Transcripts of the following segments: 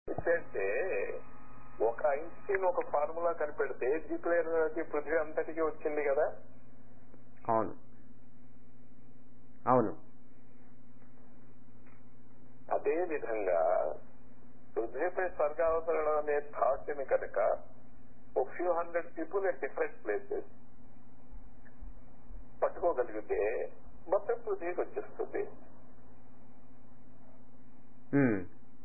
అంటే ఒక ఐన్స్టీన్ ఒక ఫార్ములా కనిపెడితే న్యూక్లియర్ ఎనర్జీ పృథ్వీ అంతటికి వచ్చింది కదా అవును అవును అదే విధంగా పృథ్వీపై స్వర్గావతరణం అనే థాట్ ని కనుక ఒక few hundred people at different places పట్టుకోగలిగితే మొత్తం పృథ్వీకి వచ్చేస్తుంది ఉమ్,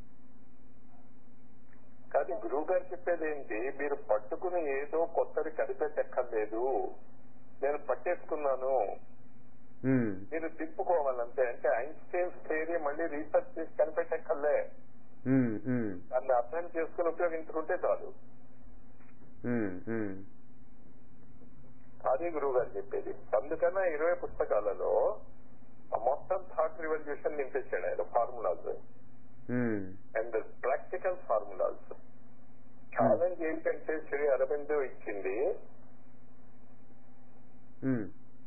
కానీ గురువు గారు చెప్పేది ఏంటి మీరు పట్టుకుని ఏదో కొత్తది కనిపెట్టక్కర్లేదు నేను పట్టేసుకున్నాను ఉమ్, మీరు తిప్పుకోవాలంటే అంటే ఐన్స్టైన్స్ థియరీ మళ్ళీ రీసెర్చ్ చేసి కనిపెట్టక్కర్లే ఉమ్, ఉమ్, దాన్ని అర్థం చేసుకుని ఉపయోగించుకుంటే చాలు ఉమ్, ఉమ్, అది గురువు గారు చెప్పేది అందుకనే ఇరవై పుస్తకాలలో ఆ మొత్తం థాట్ రివల్యూషన్ నింపించాడు ఆయన formulas um, and practical formulas challenge ఏంటంటే శ్రీ అరవిందో ఇచ్చింది ఉమ్,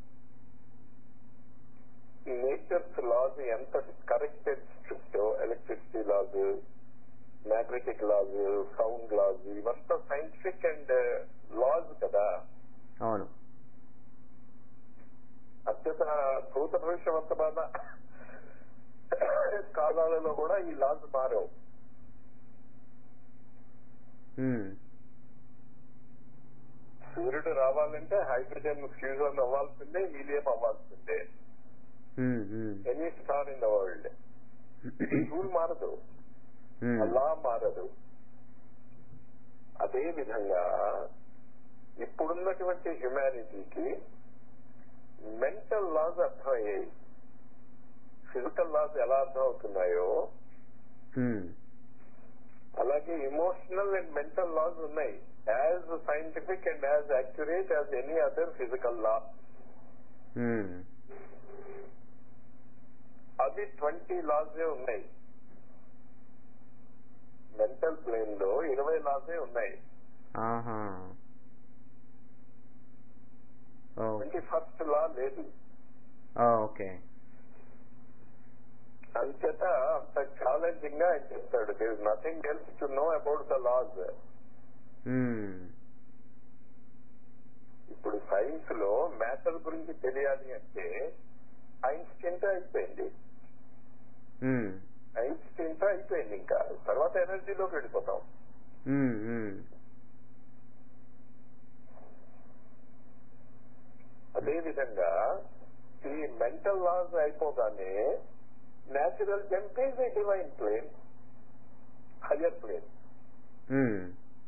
నేచర్స్ లాస్ ఎంత corrected strict electricity laws magnetic laws sound laws ఇవంతా సైంటిఫిక్ అండ్ లాస్ కదా అవును అత్యంత భూత భవిష్య వర్తమాన కాలాలలో కూడా ఈ లాస్ మారవు ఉమ్, సూర్యుడు రావాలంటే హైడ్రోజన్ ఫ్యూజన్ అవ్వాల్సిందే హీలియం అవ్వాల్సిందే um, um, any star in the world rule మారదు ఉమ్, లా మారదు అదే విధంగా ఇప్పుడున్నటువంటి హ్యుమానిటీకి మెంటల్ లాస్ అర్థమయ్యాయి ఫిజికల్ లాస్ ఎలా అర్థం అవుతున్నాయో ఉమ్, అలాగే ఇమోషనల్ అండ్ మెంటల్ లాస్ ఉన్నాయి as scientific and as accurate as any other physical law um, అవి ట్వంటీ లాసే ఉన్నాయి మెంటల్ ప్లేన్ లో ఇరవై లాసే ఉన్నాయి ఆహా ఓ, ట్వంటీ ఫస్ట్ లా లేదు ఓ, ఓకే అంచేత అంత ఛాలెంజింగ్ గా ఆయన చెప్తాడు there nothing else to know about the laws um, ఇప్పుడు సైన్స్ లో మ్యాటర్ గురించి తెలియాలి అంటే ఐన్స్టీన్ తో అయిపోయింది ఉమ్, ఐన్స్టీన్ తో అయిపోయింది ఇంకా తర్వాత ఎనర్జీలోకి వెళ్ళిపోతాం ఉమ్, ఉమ్, అదే విధంగా ఈ మెంటల్ లాస్ అయిపోగానే natural jump is a divine plane higher plane um,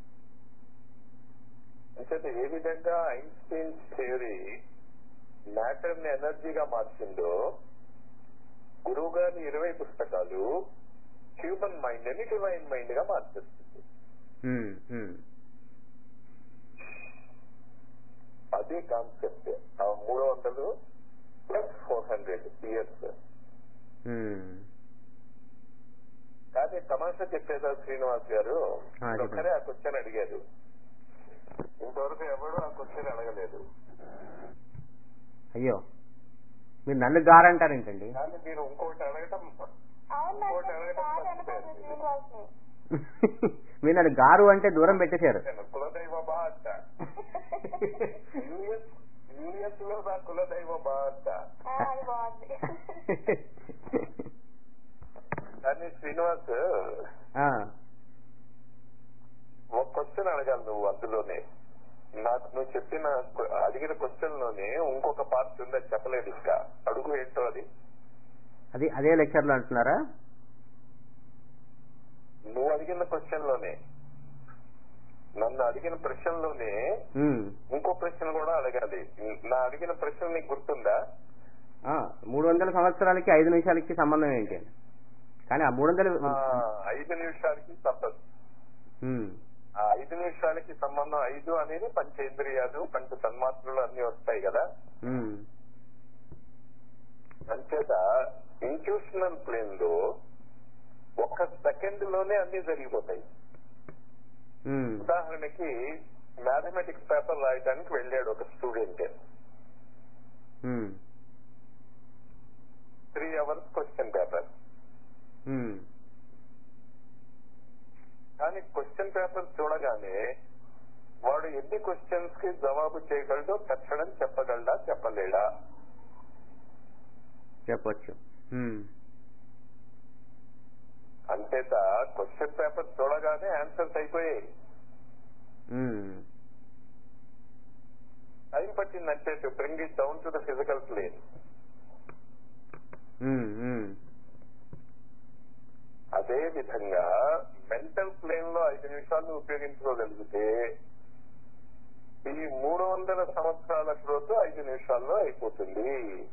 అంటే ఏ విధంగా ఐన్స్టీన్ థియరీ మ్యాటర్ ని ఎనర్జీగా మార్చిందో గురువు గారి ఇరవై పుస్తకాలు హ్యూమన్ మైండ్ ని డివైన్ మైండ్ గా మార్చేస్తుంది ఉమ్, ఉమ్, అదే కాన్సెప్ట్ ఆ మూడు వందలు plus four hundred years um, కానీ తమాషా చెప్పేదా శ్రీనివాస్ గారు ఆ, చెప్పండి. ఒక్కరే ఆ క్వశ్చన్ అడిగారు ఇంతవరకు ఎవరు ఆ క్వశ్చన్ అడగలేదు అయ్యో మీరు నన్ను గారంటారేంటండి కానీ మీరు ఇంకోటి అడగటం అవును ఇంకోటి నాకు అడగటం కాదు అనుకోదు మర్చిపోయారు. శ్రీనివాస్ని మీరు నన్ను గారు అంటే దూరం పెట్టేశారు కులదైవ బా అంట యూఎస్ యూఎస్ లో నా కులదైవ బా అంట ఆ, అది బాగుంది కానీ శ్రీనివాస్ ఆ, ఒక క్వశ్చన్ అడగాలి నువ్వు అందులోనే నాకు నువ్వు చెప్పిన క్వ- అడిగిన క్వశ్చన్ లోనే ఇంకొక పార్ట్ ఉందని చెప్పలేదు ఇంకా అడుగు ఏంటో అది అది అదే లెక్చర్లో అంటున్నారా నువ్వు అడిగిన క్వశ్చన్ లోనే నన్ను అడిగిన ప్రశ్నలోనే ఉమ్, ఇంకో ప్రశ్న కూడా అడగాలి నా అడిగిన ప్రశ్న నీకు గుర్తుందా ఆ, మూడు వందల సంవత్సరాలకి ఐదు నిమిషాలకి సంబంధం ఏంటి అని కానీ ఆ మూడు వందలు ఆ, ఐదు నిమిషాలకి సంబంధం ఉమ్, ఆ ఐదు నిమిషాలకి సంబంధం ఐదు అనేది పంచేంద్రియాలు పంచ తన్మాత్రలు అన్ని వస్తాయి కదా ఉమ్, అంచేత ఇంట్యూషనల్ ప్లేన్ లో ఒక్క సెకండ్ లోనే అన్ని జరిగిపోతాయి ఉమ్, ఉదాహరణకి మ్యాథమెటిక్స్ పేపర్ రాయడానికి వెళ్ళాడు ఒక student um, three hours question paper um, కానీ క్వశ్చన్ పేపర్ చూడగానే వాడు ఎన్ని క్వశ్చన్స్ కి జవాబు చేయగలడో తక్షణం చెప్పగలడా చెప్పలేడా చెప్పొచ్చు ఉమ్, అంతేత క్వశ్చన్ పేపర్ చూడగానే ఆన్సర్స్ అయిపోయాయి ఉమ్, టైం పట్టిందంటే to bring it down to the physical plane um, um. అదే విధంగా మెంటల్ ప్లేన్ లో ఐదు నిమిషాలు ఉపయోగించుకోగలిగితే ఈ మూడు వందల సంవత్సరాల గ్రోత్ ఐదు నిమిషాల్లో అయిపోతుంది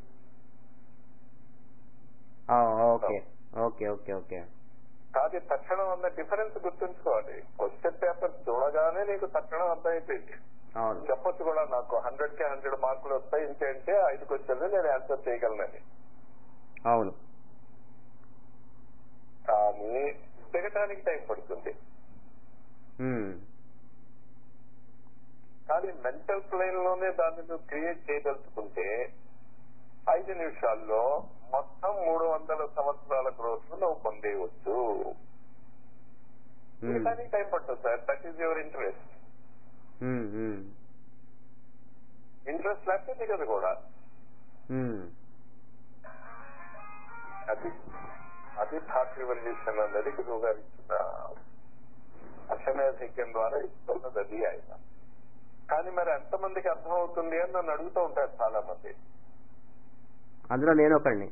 ఆ, ఓకే ఓకే ఓకే ఓకే కాదు తక్షణం అన్న డిఫరెన్స్ గుర్తుంచుకోవాలి క్వశ్చన్ పేపర్ చూడగానే నీకు తక్షణం అర్థమైపోయింది అవును చెప్పొచ్చు కూడా నాకు హండ్రెడ్ కి హండ్రెడ్ మార్కులు వస్తాయి ఇంకేంటే ఐదు క్వశ్చన్లు నేను ఆన్సర్ చేయగలనని అవును కానీ దిగటానికి టైం పడుతుంది ఉమ్, కానీ మెంటల్ ప్లేన్ లోనే దాన్ని నువ్వు క్రియేట్ చేయదలుచుకుంటే ఐదు నిమిషాల్లో మొత్తం మూడు వందల సంవత్సరాల గ్రోత్ నువ్వు పొందేయవచ్చు ఉమ్, దానికి టైం పడుతుంది sir that is your interest um, um, interest లేకపోతే దిగదు కూడా ఉమ్. అది అది థాట్ రివల్యూషన్ అన్నది గురువు గారు ఇచ్చిన అశ్వమేధక్యం ద్వారా ఇస్తున్నది అది ఆయన కానీ మరి ఎంతమందికి అర్థం అవుతుంది అని నన్ను అడుగుతూ ఉంటారు చాలా మంది అందులో నేను ఒకడిని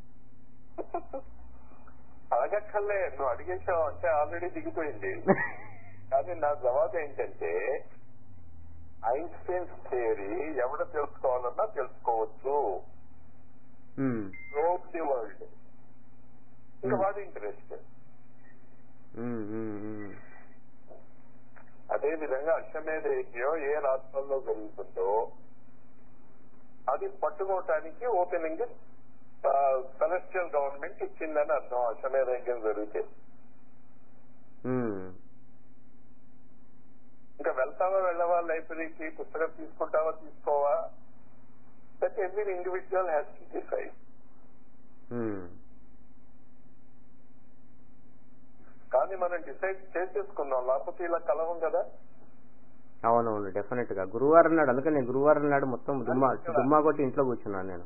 అడగక్కర్లే నువ్వు అడిగేసావు అంటే ఆల్రెడీ దిగిపోయింది కానీ నా జవాబు ఏంటంటే ఐన్స్టైన్స్ థియరీ ఎవడ తెలుసుకోవాలన్నా తెలుసుకోవచ్చు ఉమ్, రోడ్ ది వరల్డ్ ఇంకా వాడి ఇంట్రెస్ట్ ఉమ్, ఉమ్, ఉమ్. అదే విధంగా అశ్వమేధ యజ్ఞం ఏ రాష్ట్రంలో జరుగుతుందో అది పట్టుకోవటానికి ఓపెనింగ్ సెలెస్టియల్ గవర్నమెంట్ ఇచ్చిందని అర్థం అశ్వమేధ యజ్ఞం జరిగితే ఉమ్, ఇంకా వెళ్తావా వెళ్ళవా లైబ్రరీకి పుస్తకం తీసుకుంటావా తీసుకోవా that every individual has to decide um. కానీ మనం డిసైడ్ చేసేసుకున్నాం లేకపోతే ఇలా కలవం కదా అవునవును డెఫినెట్ గా గురువారం నాడు అందుకని నేను గురువారం నాడు మొత్తం దుమ్మా దుమ్మా కొట్టి ఇంట్లో కూర్చున్నాను నేను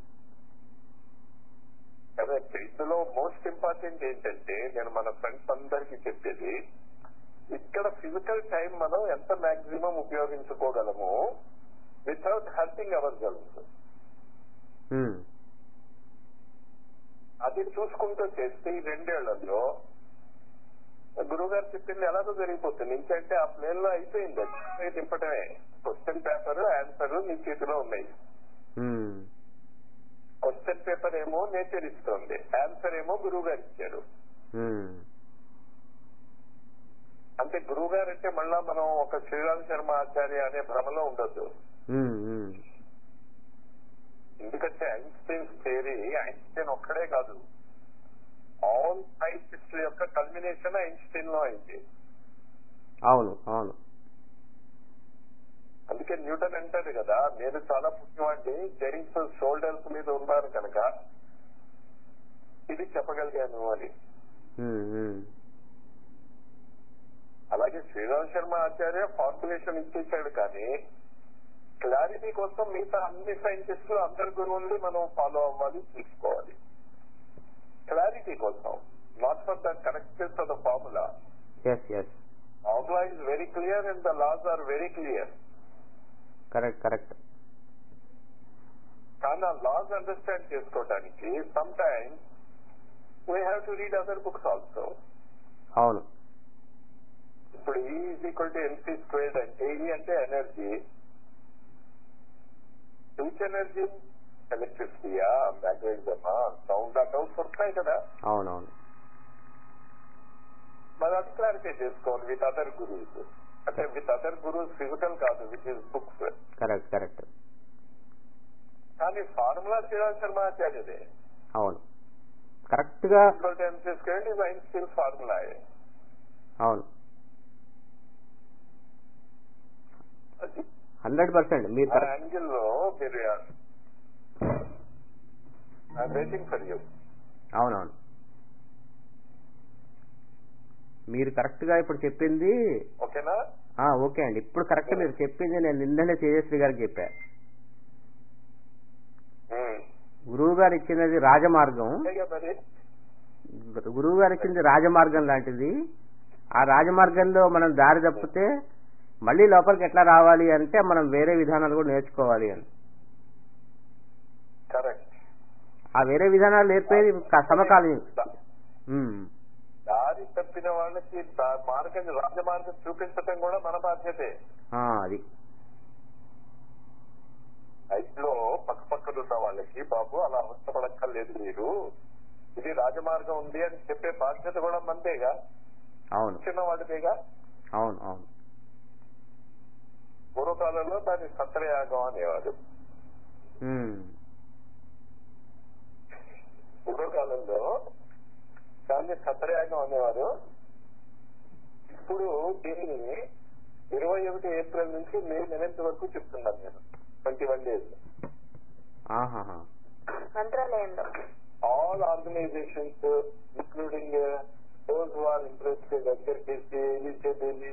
కరెక్ట్ ఇందులో మోస్ట్ ఇంపార్టెంట్ ఏంటంటే నేను మన ఫ్రెండ్స్ అందరికీ చెప్పేది ఇక్కడ ఫిజికల్ టైం మనం ఎంత మాక్సిమం ఉపయోగించుకోగలము without hurting our girls um, అది చూసుకుంటూ చేస్తే ఈ రెండేళ్లలో గురువు గారు చెప్పింది ఎలాగో జరిగిపోతుంది ఇంకంటే ఆ ప్లేన్ లో అయిపోయింది అది నింపటమే క్వశ్చన్ పేపర్ ఆన్సర్ నీ చేతిలో ఉన్నాయి ఉమ్, క్వశ్చన్ పేపర్ ఏమో నేచర్ ఇస్తుంది ఆన్సర్ ఏమో గురువు గారు ఇచ్చారు ఉమ్. అంటే గురువు గారు అంటే మళ్ళా మనం ఒక శ్రీరామ్ శర్మ ఆచార్య అనే భ్రమలో ఉండొద్దు ఉమ్, ఉమ్. ఎందుకంటే ఐన్స్టైన్స్ థియరీ ఐన్స్టైన్ ఒక్కడే కాదు ఆల్ సైంటిస్ట్ యొక్క కల్మినేషన్ ఐన్స్టైన్ లో అయింది అవును అవును అందుకే న్యూటన్ అంటాడు కదా నేను చాలా పుణ్యవాడిని జైన్స్ షోల్డర్స్ మీద ఉన్నారు కనుక ఇది చెప్పగలిగాను అని ఉమ్, ఉమ్. అలాగే శ్రీరామ్ శర్మ ఆచార్య ఫార్ములేషన్ ఇచ్చేసాడు కానీ క్లారిటీ కోసం మిగతా అన్ని సైంటిస్టులు అందరి గురువుల్ని మనం ఫాలో అవ్వాలి తీసుకోవాలి క్లారిటీ కోసం not for the correctness of the formula yes yes formula is very clear and the laws are very clear correct correct కానీ ఆ లాస్ అండర్స్టాండ్ చేసుకోవడానికి sometimes we have to read other books also అవును ఇప్పుడు E is equal to mc squared అంటే E అంటే energy speech energy ఎలక్ట్రిసిటీయా మ్యాగ్నెటిజమా sound doubts వస్తున్నాయి కదా అవునవును మరి అది క్లారిఫై చేసుకోవాలి విత్ అదర్ గురూస్ అంటే విత్ అదర్ గురూస్ ఫిజికల్ కాదు with is books correct correct కానీ ఫార్ములా శ్రీరామ్ శర్మ ఆచార్యదే అవును కరెక్ట్ గా equal to mc squared is Einstein formula అవును అది హండ్రెడ్ పర్సెంట్ మీరు ఆ కరెక్ట్ యాంగిల్ లో మీరు వెయిటింగ్ ఫర్ యూ అవునవును మీరు కరెక్ట్ గా ఇప్పుడు చెప్పింది ఓకేనా ఆ, ఓకే అండి ఇప్పుడు కరెక్ట్ మీరు చెప్పింది నేను నిన్ననే తేజస్వి గారికి చెప్పా ఉమ్. గురువు గారు ఇచ్చినది రాజమార్గం అంతేగా మరి గురువు గారు ఇచ్చింది రాజమార్గం లాంటిది ఆ రాజమార్గంలో మనం దారి తప్పితే మళ్ళీ లోపలికి ఎట్లా రావాలి అంటే మనం వేరే విధానాలు కూడా నేర్చుకోవాలి అని కరెక్ట్ ఆ వేరే విధానాలు నేర్పేది క- సమకాలీన ఉమ్, దారి తప్పిన వాళ్ళకి దా- మార్గం రాజమార్గం చూపించటం కూడా మన బాధ్యతే ఆ, అది ఐదులో పక్క పక్కన ఉన్న వాళ్ళకి బాబు అలా అవస్థపడక్కర్లేదు మీరు ఇది రాజమార్గం ఉంది అని చెప్పే బాధ్యత కూడా మందేగా అవును చిన్న వాళ్ళదేగా అవును అవును పూర్వకాలంలో దాన్ని సత్రయాగం అనేవారు ఉమ్, పూర్వకాలంలో దాన్ని సత్రయాగం అనేవారు ఇప్పుడు దీన్ని ఇరవై ఒకటి ఏప్రిల్ నుంచి మే ఎనిమిది వరకు చెప్తున్నాను నేను ట్వంటీ వన్ డేస్ ఆహాహా మంత్రాలయంలో all organisations including those who are interested HRTC ఏబిసిబిలి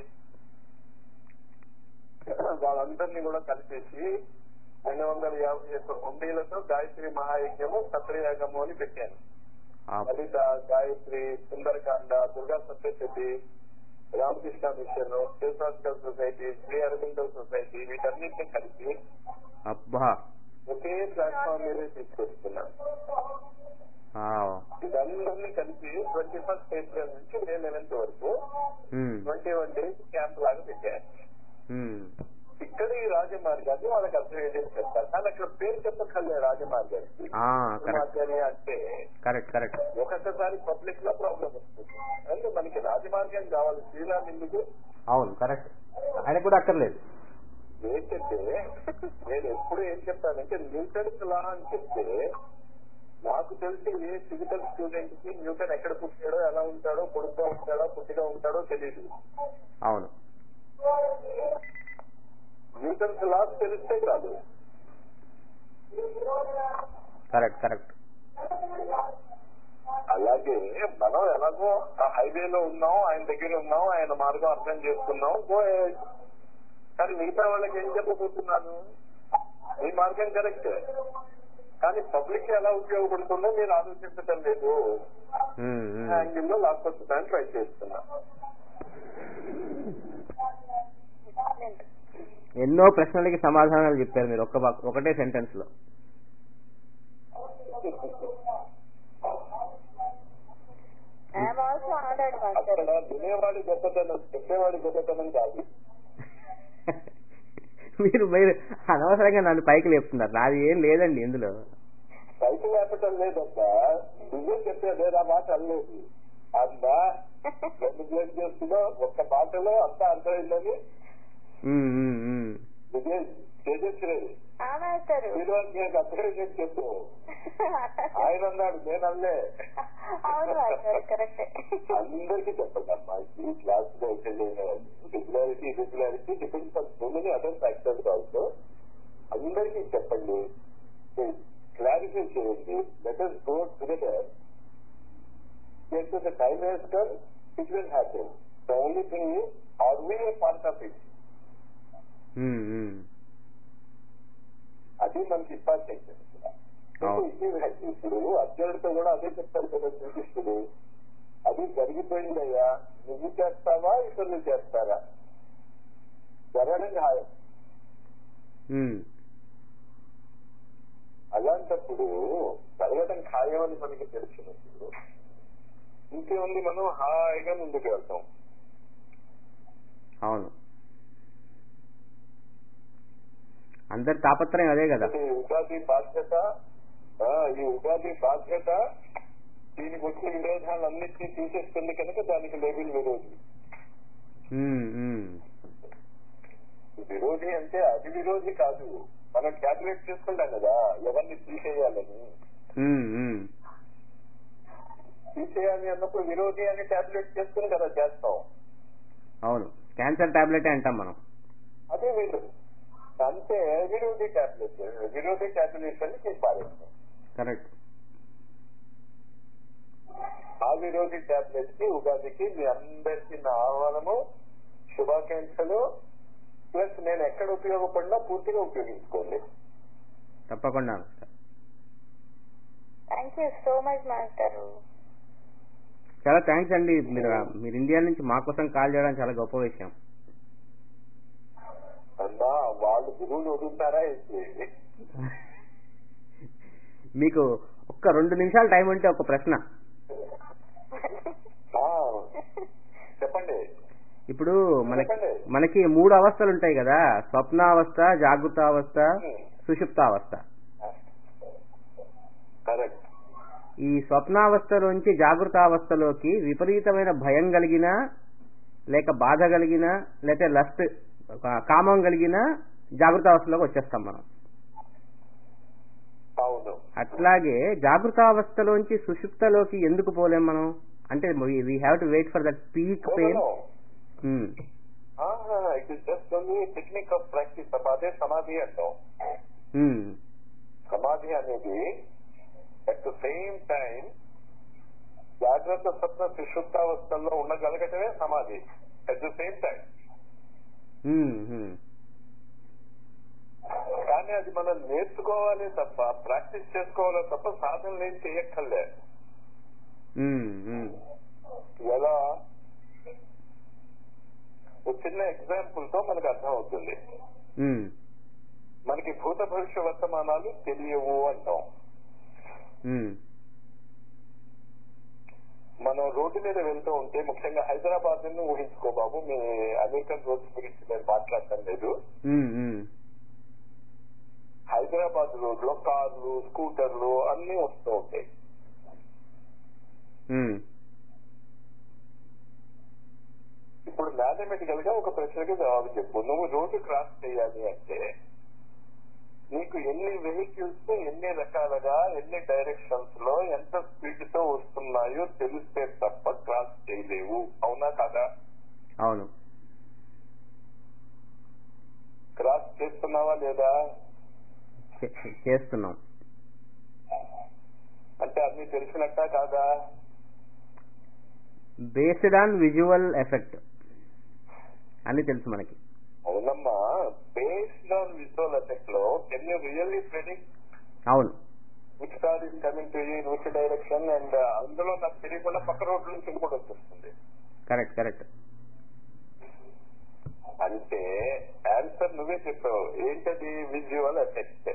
వాళ్ళందరినీ కూడా కలిపేసి రెండు వందల యాభై ఒక్క కుండీలతో గాయత్రి మహాయజ్ఞము సత్రయాగము అని పెట్టాను ఆ, Lalitha Gayatri Sundarakanda Durga Saptashati Ramakrishna mission Shivashastra society Sri Aurobindo society వీటన్నిటిని కలిపి అబ్బా ఒకే ప్లాట్ఫామ్ మీద తీసుకొస్తున్నాను ఆ, ఇదందరినీ కలిపి ట్వంటీ ఫస్ట్ ఏప్రిల్ నుంచి మే లెవెన్త్ వరకు um, twenty one days camp లాగా పెట్టారు ఉమ్, ఇక్కడ ఈ రాజమార్గాన్ని వాళ్ళకి అర్థమయ్యేది చెప్తారు కానీ అక్కడ పేరు చెప్పక్కర్లే రాజమార్గానికి ఆ, కరెక్ట్ రాజమార్గాన్ని అంటే కరెక్ట్ కరెక్ట్ ఒక్కొక్కసారి పబ్లిక్ లో ప్రాబ్లం వస్తుంది అంటే మనకి రాజమార్గం కావాలి శ్రీరామ్ ఎందుకు అవును కరెక్ట్ ఆయన కూడా అక్కర్లేదు ఏంటంటే నేను ఎప్పుడు ఏం చెప్తానంటే న్యూటన్స్ లా అని చెప్తే నాకు తెలిసి ఏ ఫిజికల్ స్టూడెంట్ కి న్యూటన్ ఎక్కడ పుట్టాడో ఎలా ఉంటాడో పొడుగ్గా ఉంటాడో పుట్టిగా ఉంటాడో తెలియదు అవును న్యూటన్స్ లా తెలిస్తే కాదు కరెక్ట్ కరెక్ట్ అలాగే మనం ఎలాగో ఆ హైవేలో ఉన్నాం ఆయన దగ్గర ఉన్నాం ఆయన మార్గం అర్థం చేసుకున్నాం go ahead. కానీ మిగతా వాళ్ళకి ఏం చెప్పబోతున్నాను ఈ మార్గం కరెక్ట్ కానీ పబ్లిక్ ఎలా ఉపయోగపడుతుందో నేను ఆలోచించటం లేదు ఉమ్, ఉమ్. యాంగిల్ లో లాక్కొచ్చడానికి ట్రై చేస్తున్నా ఎన్నో ప్రశ్నలకి సమాధానాలు చెప్పారు మీరు ఒక్క వాక్- ఒకటే సెంటెన్స్ లో ఐఎమ్ ఆల్సో ఆర్డర్డ్ మాస్టర్ అక్కడ వినేవాడి గొప్పతనం చెప్పేవాడి గొప్పతనం కాదు మీరు మీరు అనవసరంగా నన్ను పైకి లేపుతున్నారు నాది ఏం లేదండి ఇందులో పైకి లేపటం లేదబ్బా నువ్వే చెప్పేదే ఆ మాట అనలేదు అందా రెండు ప్లేస్ చేస్తుందో ఒక్క మాటలో అంతా అర్థమైందని ఉమ్, ఉమ్, ఉమ్. విజయ్ తేజస్వి ఆ మాస్టర్ మీరు నీకు అర్థమైందని చెప్పు ఆయన అన్నాడు నేను అల్లే అవును మాస్టర్ కరెక్టే అందరికీ చెప్పండి అమ్మా ఈ క్లాస్ లో regularity regularity depends on so many other factors also అందరికీ చెప్పండి క్లారిఫై చేయండి letters go together the time has come it will happen the only thing is are we a part of it um, um. అది మనకి important అవును. ఇప్పుడు అర్జునుడితో కూడా అదే చెప్తారు కదా శ్రీకృష్ణుడు అది జరిగిపోయిందయ్యా నువ్వు చేస్తావా ఇతరులు చేస్తారా జరగడం ఖాయం ఉమ్. అలాంటప్పుడు జరగడం ఖాయం అని మనకి తెలిసినప్పుడు ఇంకేముంది మనం హాయిగా ముందుకు వెళ్తాం అవును అందరి తాపత్రయం అదే కదా ఈ ఉగాది బాధ్యత ఆ, ఈ ఉగాది బాధ్యత దీనికి వచ్చిన విరోధాలన్నింటినీ తీసేస్తుంది కనుక దానికి లేబుల్ విరోధి ఉమ్, ఉమ్. విరోధి అంటే అది విరోధి కాదు మనం క్యాల్కులేట్ చేసుకుంటాం కదా ఎవరిని తీసేయాలని ఉమ్, ఉమ్. తీసేయాలి అన్నప్పుడు విరోధి అని క్యాల్కులేట్ చేసుకుని కదా చేస్తాం అవును క్యాన్సర్ టాబ్లెట్ అంటాం మనం అదే విరోధి అంతే విరోధి క్యాల్కులేట్ విరోధి క్యాల్కులేషన్ ని పారేస్తాం కరెక్ట్ ఆ వ్యాధి రోగి టాబ్లెట్ కి ఉగాదికి మీ అందరికీ నా ఆహ్వానము శుభాకాంక్షలు ప్లస్ నేను ఎక్కడ ఉపయోగపడినా పూర్తిగా ఉపయోగించుకోండి తప్పకుండా master thank you so much master చాలా థ్యాంక్స్ అండి మీరు మీరు ఇండియా నుంచి మా కోసం కాల్ చేయడం చాలా గొప్ప విషయం అన్నా వాళ్ళు గురువులు వదులుతారా ఏంటి మీకు ఒక్క రెండు నిమిషాలు టైం ఉంటే ఒక ప్రశ్న ఆ, చెప్పండి ఇప్పుడు మనకి మనకి మూడు అవస్థలు ఉంటాయి కదా స్వప్నావస్థ జాగృతావస్థ సుషుప్తావస్థ కరెక్ట్ ఈ స్వప్నావస్థలోంచి జాగృతావస్థలోకి విపరీతమైన భయం కలిగిన లేక బాధ కలిగిన లేక లస్ట్ కామం కలిగిన జాగృతావస్థలోకి వచ్చేస్తాం మనం అవును అట్లాగే జాగృతావస్థలోంచి సుషుప్తలోకి ఎందుకు పోలేం మనం అంటే we have to wait for that peak pain it is just only technique of practice అదే సమాధి అంటాం సమాధి అనేది అట్ ద సేమ్ టైం జాగ్రత్త స్వప్న సుషుప్తావస్థల్లో ఉండగలగటమే సమాధి అట్ ద సేమ్ టైం కానీ అది మనం నేర్చుకోవాలి తప్ప ప్రాక్టీస్ చేసుకోవాలి తప్ప సాధనలు ఏం చేయక్కర్లే ఎలా ఒక చిన్న ఎగ్జాంపుల్ తో మనకు అర్థం అవుతుంది మనకి భూత భవిష్య వర్తమానాలు తెలియవు అంటాం మనం రోడ్డు మీద వెళ్తూ ఉంటే ముఖ్యంగా హైదరాబాద్ ని ఊహించుకో బాబు మీ అమెరికన్ రోడ్స్ గురించి నేను మాట్లాడటం లేదు హైదరాబాద్ రోడ్ లో కార్లు స్కూటర్లు అన్ని వస్తూ ఉంటాయి ఇప్పుడు మ్యాథమెటికల్ గా ఒక ప్రశ్నకి జవాబు చెప్పు నువ్వు రోడ్డు క్రాస్ చేయాలి అంటే నీకు ఎన్ని వెహికల్స్ ఎన్ని రకాలుగా ఎన్ని డైరెక్షన్స్ లో ఎంత స్పీడ్ తో వస్తున్నాయో తెలిస్తే తప్ప క్రాస్ చేయలేవు అవునా కదా అవును క్రాస్ చేస్తున్నావా లేదా చే- చేస్తున్నాం అంటే అన్ని తెలిసినట్ట కాదా బేస్డ్ ఆన్ విజువల్ ఎఫెక్ట్ అని తెలుసు మనకి అవునమ్మా బేస్డ్ ఆన్ విజువల్ ఎఫెక్ట్ లో కెన్ యూ రియల్లీ ప్రెడిక్ట్ అవును which car is coming to you in which direction and అందులో నాకు తెలియకుండా పక్క రోడ్ల నుంచి ఇంకోటి వచ్చేస్తుంది కరెక్ట్ కరెక్ట్ అంటే ఆన్సర్ నువ్వే చెప్పావు ఏంటది విజువల్ ఎఫెక్ట్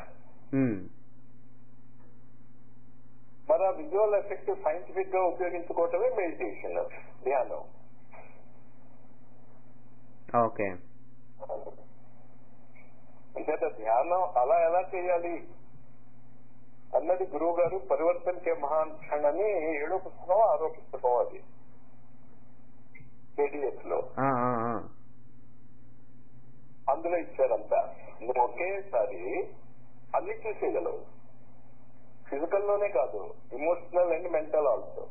మరి ఆ విజువల్ ఎఫెక్ట్ సైంటిఫిక్ గా ఉపయోగించుకోవటమే మెడిటేషన్ ధ్యానం ఓకే అంచేత ధ్యానం అలా ఎలా చేయాలి అన్నది గురువు గారు పరివర్తన్ కే మహాన్ క్షణ్ అని ఏడో పుస్తకం ఆరో పుస్తకం అది కేడిఎస్ లో అందులో ఇచ్చారంతా నువ్వు ఒకేసారి అన్ని చూసేయగలవు ఫిజికల్ లోనే కాదు ఇమోషనల్ అండ్ మెంటల్ ఆల్సో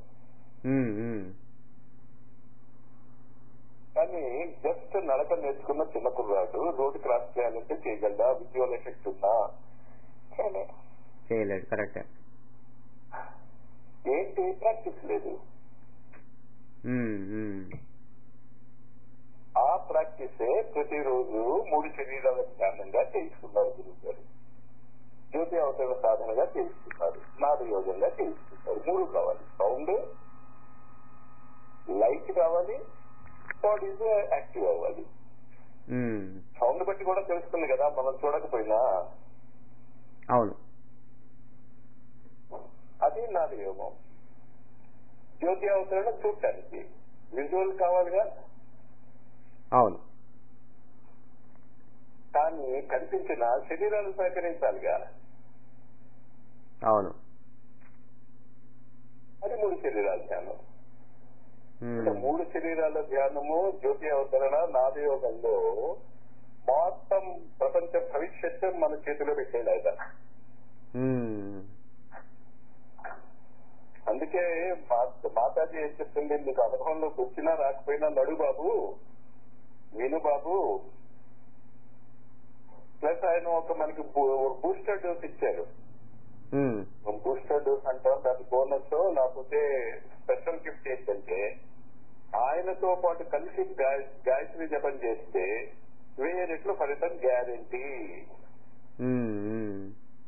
కానీ జస్ట్ నడక నేర్చుకున్న చిన్న కుర్రాడు రోడ్డు క్రాస్ చేయాలంటే చేయగలడా విజువల్ ఎఫెక్ట్ ఉందా చేయలేదు చేయలేడు కరెక్ట్ ఏంటి ప్రాక్టీస్ లేదు ఆ ప్రాక్టీసే ప్రతిరోజు మూడు శరీరాల ధ్యానంగా చేయిస్తున్నారు గురువు గారు జ్యోతి అవతరణ సాధనగా చేయిస్తున్నారు నాడు యోగంగా చేయిస్తున్నారు మూడు కావాలి సౌండ్ లైట్ కావాలి బాడీ యాక్టివ్ అవ్వాలి సౌండ్ బట్టి కూడా తెలుస్తుంది కదా మనం చూడకపోయినా అవును అది నాది యోగం జ్యోతి అవతరణ చూడటానికి విజువల్ కావాలిగా అవును కానీ కనిపించిన శరీరాలు సహకరించాలిగా అవును అది మూడు శరీరాల ధ్యానం అంటే మూడు శరీరాల ధ్యానము జ్యోతి అవతరణ నాదయోగంలో మొత్తం ప్రపంచ భవిష్యత్తు మన చేతిలో పెట్టేలాగా అందుకే మా- మాతాజీ ఏం చెప్తుంది మీకు అనుభవంలోకి వచ్చినా రాకపోయినా నడు బాబు విను బాబు ప్లస్ ఆయన ఒక మనకి బూస్టర్ డోస్ ఇచ్చారు బూస్టర్ డోస్ అంటాం దాని బోనస్ లేకపోతే స్పెషల్ గిఫ్ట్ ఏంటంటే ఆయనతో పాటు కలిసి గాయ- గాయత్రి జపం చేస్తే వెయ్యి రెట్లు ఫలితం గ్యారంటీ ఉమ్,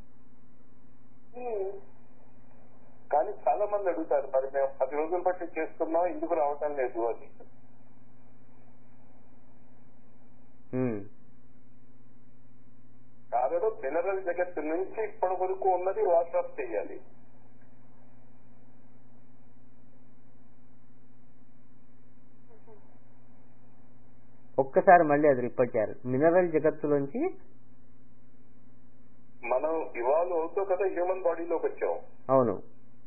ఉమ్. కానీ చాలా మంది అడుగుతారు మరి మేము పది రోజులు బట్టి చేస్తున్నాం ఎందుకు రావటం లేదు అని ఉమ్. కారణం మినరల్ జగత్తు నుంచి ఇప్పటి వరకు ఉన్నది వాష్ ఆఫ్ చేయాలి ఒక్కసారి మళ్ళీ అది రిపీట్ మినరల్ జగత్తులోంచి మనం ఇవాల్వ్ అవుతూ కదా హ్యూమన్ బాడీలోకి వచ్చాం అవును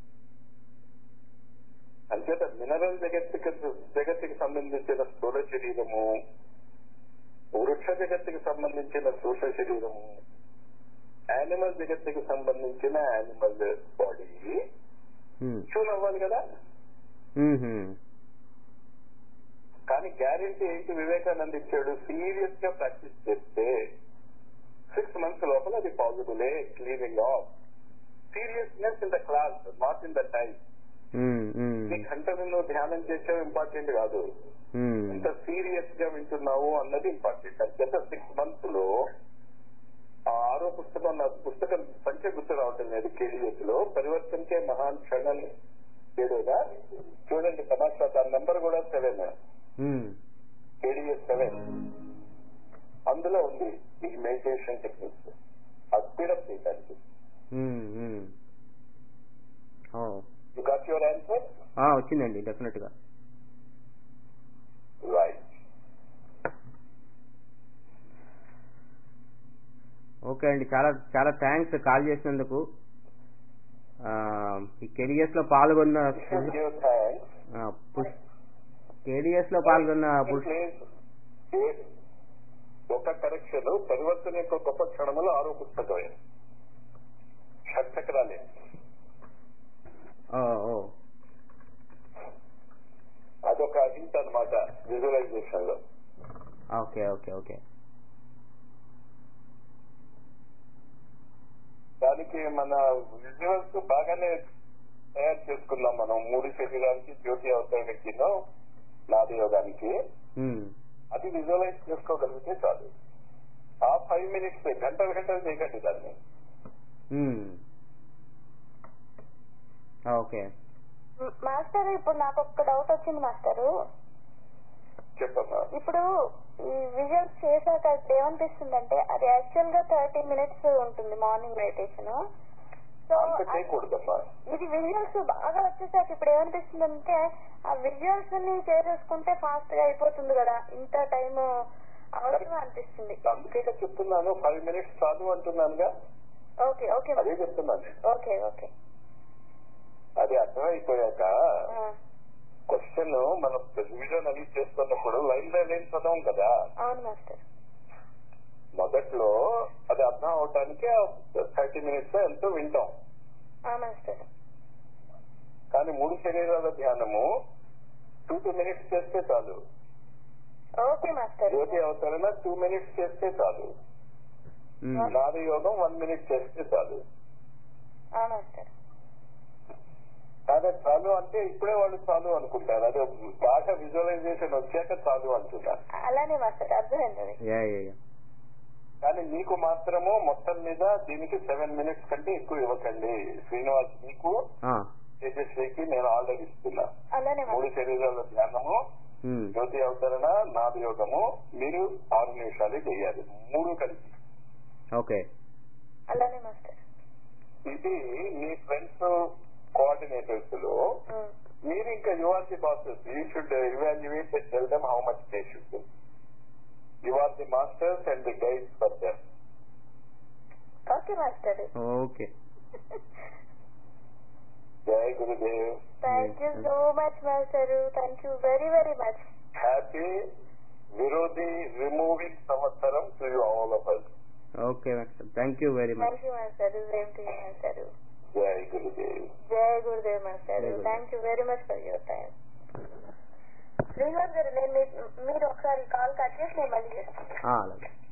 అంచేత మినరల్ జగత్తుకి జగత్తుకి సంబంధించిన స్థూల శరీరము వృక్ష జగత్తుకి సంబంధించిన సూక్ష్మ శరీరము యానిమల్ జగత్తుకి సంబంధించిన యానిమల్ బాడీ ఉమ్, ట్యూన్ అవ్వాలి కదా ఉమ్, ఉమ్. కానీ గ్యారంటీ ఏంటి వివేకానంద ఇచ్చాడు సీరియస్ గా ప్రాక్టీస్ చేస్తే సిక్స్ మంత్స్ లోపల అది పాసిబులే cleaning of seriousness in the class not in the time um, um, నీ గంటలు నువ్వు ధ్యానం చేసేవి ఇంపార్టెంట్ కాదు ఉమ్. ఎంత సీరియస్ గా వింటున్నావు అన్నది ఇంపార్టెంట్ అంచేత సిక్స్ మంత్స్ లో ఆ ఆరో పుస్తకం నా పుస్తకం సంఖ్య గుర్తు రావటం లేదు కేడిఎస్ లో పరివర్తనకే మహాన్ క్షణం ఏడోదా చూడండి తమాషా దాని నెంబర్ కూడా సెవెన్ ఉమ్. కేడిఎస్ సెవెన్ అందులో ఉంది ఈ మెడిటేషన్ టెక్నిక్స్ ఆ స్పీడప్ చేయడానికి um, um. Oh. You got your answer ఆ, వచ్చిందండి డెఫినెట్ గా రైట్ ఓకే అండి చాలా చాలా థ్యాంక్స్ కాల్ చేసినందుకు ఆ, ఈ కేడిఎస్ లో పాల్గొన్న థ్యాంక్స్ కేడిఎస్ లో పాల్గొన్న పురుష- ఒక కరెక్షన్ పరివర్తన యొక్క గొప్ప క్షణములు ఆరో పుస్తకమే షట్చక్రాలే ఓ ఓ అదొక హింట్ అనమాట విజువలైజేషన్ లో ఓకే ఓకే ఓకే దానికి మన విజువల్స్ బాగానే తయారు చేసుకున్నాం మనం మూడు శరీరానికి జ్యోతి అవసరానికి నాది యోగానికి ఉమ్, అది విజువలైజ్ చేసుకోగలిగితే చాలు ఆ ఫైవ్ మినిట్స్ గంటలు గంటలు చేయకండి దాన్ని ఉమ్. ఓకే మ్, మాస్టర్ ఇప్పుడు నాకు ఒక్క డౌట్ వచ్చింది మాస్టరు చెప్పమ్మా ఇప్పుడు ఈ విజువల్స్ చేశాక ఇప్పుడు ఏమనిపిస్తుందంటే అది యాక్చువల్ గా థర్టీ మినిట్స్ ఉంటుంది మార్నింగ్ మెడిటేషన్ సో అంత చేయకూడదమ్మా ఇది విజువల్స్ బాగా వచ్చేసరికి ఇప్పుడు ఏమనిపిస్తుందంటే ఆ విజువల్స్ ని చేసేసుకుంటే ఫాస్ట్ గా అయిపోతుంది కదా ఇంత టైం అవసరం అనిపిస్తుంది అందుకే చెప్తున్నాను ఫైవ్ మినిట్స్ చాలు అంటున్నానుగా ఓకే ఓకే అదే చెప్తున్నాను ఓకే ఓకే అది అర్థమైపోయాక ఆ, క్వశ్చన్ మనం రివిజన్ అవి చేస్తున్నప్పుడు లైన్ బై లైన్ చదవం కదా అవును మాస్టర్ మొదట్లో అది అర్థం అవటానికి థర్టీ మినిట్స్ ఎంతో వింటాం ఆ మాస్టర్ కానీ మూడు శరీరాల ధ్యానము టూ టూ మినిట్స్ చేస్తే చాలు ఓకే మాస్టర్ జ్యోతి అవతరణ టూ మినిట్స్ చేస్తే చాలు ఉమ్, నాది యోగం వన్ మినిట్ చేస్తే చాలు ఆ మాస్టర్ కానీ చాలు అంటే ఇప్పుడే వాళ్ళు చాలు అనుకుంటారు అదే బాగా విజువలైజేషన్ వచ్చాక చాలు అంటున్నారు అలానే మాస్టర్ అర్థమైంది అది యా యా యా కానీ మీకు మాత్రము మొత్తం మీద దీనికి సెవెన్ మినిట్స్ కంటే ఎక్కువ ఇవ్వకండి శ్రీనివాస్ మీకు ఆ, తేజస్వికి నేను ఆర్డర్ ఇస్తున్నా అలానే మూడు మాస్టర్ శరీరాల ధ్యానము ఉమ్, జ్యోతి అవతరణ నాది యోగము మీరు ఆరు నిమిషాలు చేయాలి మూడు కలిసి ఓకే అలానే మాస్టర్ ఇది మీ ఫ్రెండ్స్ కోఆర్డినేటర్స్ లో ఉమ్. మీరు ఇంకా you are the bosses you should evaluate and tell them how much they should you are the masters and the guides for them okay master okay జై Gurudev thank you so much master thank you very very much happy Virodhi removing సంవత్సరం to you all of us okay master thank you very much thank you master same to you master జై గురుదేవ్ జయ Gurudev master జై Gurudev. Thank you very much for your time Srinivas garu నేను మీ- మీరు ఒకసారి call cut చేసి నేను మళ్ళీ చేస్తాను అలాగే